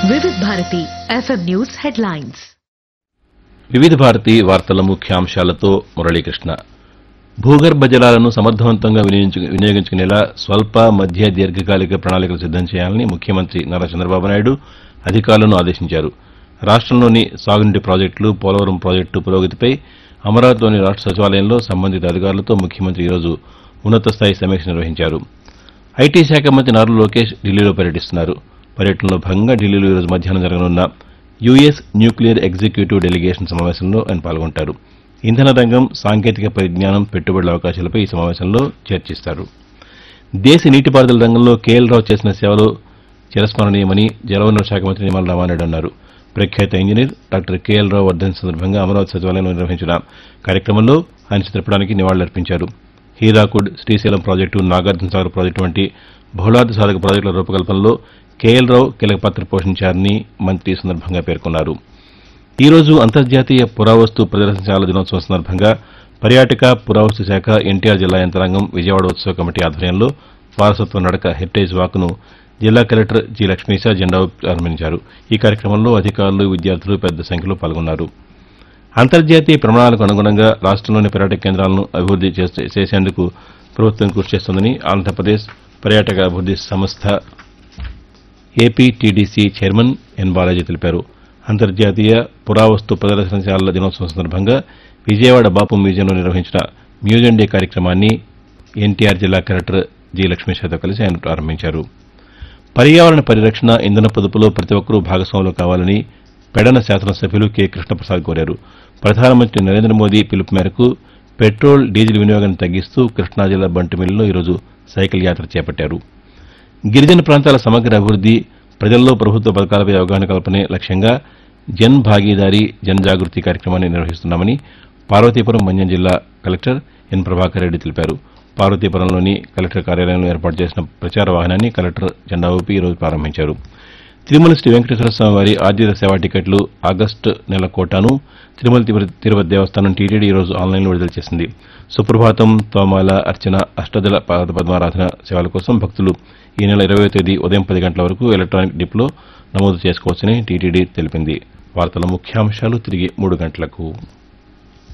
వివిధ Bharati FM news headlines వివిధ భారతి వార్తల ముఖ్యాంశాలతో మురళీకృష్ణ భూగర్భ జలాలను సమర్థవంతంగా వినియోగించు- వినియోగించుకునేలా స్వల్ప మధ్య దీర్ఘకాలిక ప్రణాళికలు సిద్దం చేయాలని ముఖ్యమంత్రి నారా చంద్రబాబు నాయుడు అధికారులను ఆదేశించారు రాష్ట్రంలోని సాగునీటి ప్రాజెక్టులు పోలవరం ప్రాజెక్టు పురోగతిపై అమరావతిలోని రాష్ట్ర సచివాలయంలో సంబంధిత అధికారులతో ముఖ్యమంత్రి ఈరోజు ఉన్నత స్థాయి సమీక్ష నిర్వహించారు ఐటీ శాఖ మంత్రి నారా లోకేష్ ఢిల్లీలో పర్యటిస్తున్నారు పర్యటనలో భాగంగా ఢిల్లీలో ఈరోజు మధ్యాహ్నం జరగనున్న యుఎస్ న్యూక్లియర్ ఎగ్జిక్యూటివ్ డెలిగేషన్ సమావేశంలో ఆయన పాల్గొంటారు ఇంధన రంగం సాంకేతిక పరిజ్ఞానం పెట్టుబడుల అవకాశాలపై ఈ సమావేశంలో చర్చిస్తారు దేశ నీటిపారుదల రంగంలో కేఎల్ రావు చేసిన సేవలు చిరస్మరణీయమని జలవనరుల శాఖ మంత్రి నిమ్మల రామానాయుడు అన్నారు ప్రఖ్యాత ఇంజనీర్ డాక్టర్ కేఎల్ రావు వర్ధన్ సందర్భంగా అమరావతి సచివాలయంలో నిర్వహించిన కార్యక్రమంలో ఆయన చిత్రపటానికి నివాళులర్పించారు హీరాకుడ్ శ్రీశైలం ప్రాజెక్టు నాగార్జున సాగర్ ప్రాజెక్టు వంటి బహుళార్థ సాధక ప్రాజెక్టుల రూపకల్పనలో కేఎల్ రావు కీలక పాత్ర పోషించారని మంత్రి ఈ సందర్భంగా పేర్కొన్నారు ఈ రోజు అంతర్జాతీయ పురావస్తు ప్రదర్శనశాల దినోత్సవం సందర్భంగా పర్యాటక పురావస్తు శాఖ ఎన్టీఆర్ జిల్లా యంత్రాంగం విజయవాడ ఉత్సవ కమిటీ ఆధ్వర్యంలో వారసత్వ నడక హెరిటేజ్ వాక్ను జిల్లా కలెక్టర్ జి లక్ష్మీశా జెండా ఊపి ప్రారంభించారు ఈ కార్యక్రమంలో అధికారులు విద్యార్థులు పెద్ద సంఖ్యలో పాల్గొన్నారు అంతర్జాతీయ ప్రమాణాలకు అనుగుణంగా రాష్ట్రంలోని పర్యాటక కేంద్రాలను అభివృద్ది చేసే- చేసేందుకు ప్రభుత్వం కృషి చేస్తోందని ఆంధ్రప్రదేశ్ పర్యాటక అభివృద్ది సంస్థ ఏపీటీడీసీ చైర్మన్ ఎన్ బాలాజీ తెలిపారు అంతర్జాతీయ పురావస్తు ప్రదర్శనశాలల దినోత్సవం సందర్భంగా విజయవాడ బాపు మ్యూజియంలో నిర్వహించిన మ్యూజియం డే కార్యక్రమాన్ని ఎన్టీఆర్ జిల్లా కలెక్టర్ జి లక్ష్మీశాతో కలిసి ఆయన ప్రారంభించారు పర్యావరణ పరిరక్షణ ఇంధన పొదుపులో ప్రతి ఒక్కరూ భాగస్వాములు కావాలని పెడన శాసనసభ్యులు కె కృష్ణప్రసాద్ కోరారు ప్రధానమంత్రి నరేంద్ర మోదీ పిలుపు మేరకు పెట్రోల్ డీజిల్ వినియోగాన్ని తగ్గిస్తూ కృష్ణా జిల్లా బంటిమిల్లిలో ఈరోజు సైకిల్ యాత్ర చేపట్టారు గిరిజన ప్రాంతాల సమగ్ర అభివృద్ది ప్రజల్లో ప్రభుత్వ పథకాలపై అవగాహన కల్పనే లక్ష్యంగా జన్ భాగీదారీ జన్ జాగృతి కార్యక్రమాన్ని నిర్వహిస్తున్నామని పార్వతీపురం మన్యం జిల్లా కలెక్టర్ ఎన్ ప్రభాకర్ రెడ్డి తెలిపారు పార్వతీపురంలోని కలెక్టర్ కార్యాలయంలో ఏర్పాటు చేసిన ప్రచార వాహనాన్ని కలెక్టర్ జెండా ఊపి ఈరోజు ప్రారంభించారు తిరుమల శ్రీ వెంకటేశ్వర స్వామి వారి ఆర్జిత సేవా టికెట్లు ఆగస్టు నెల కోటాను తిరుమల తిరుపతి తిరుపతి దేవస్థానం టీటీడీ ఈరోజు ఆన్లైన్లో విడుదల చేసింది సుప్రభాతం తోమాల అర్చన అష్టదళ పాద పద్మారాధన సేవల కోసం భక్తులు ఈ నెల ఇరవై తేదీ ఉదయం పది గంటల వరకు ఎలక్ట్రానిక్ డిప్లో నమోదు చేసుకోవచ్చని టీటీడీ తెలిపింది వార్తల ముఖ్యాంశాలు తిరిగి మూడు గంటలకు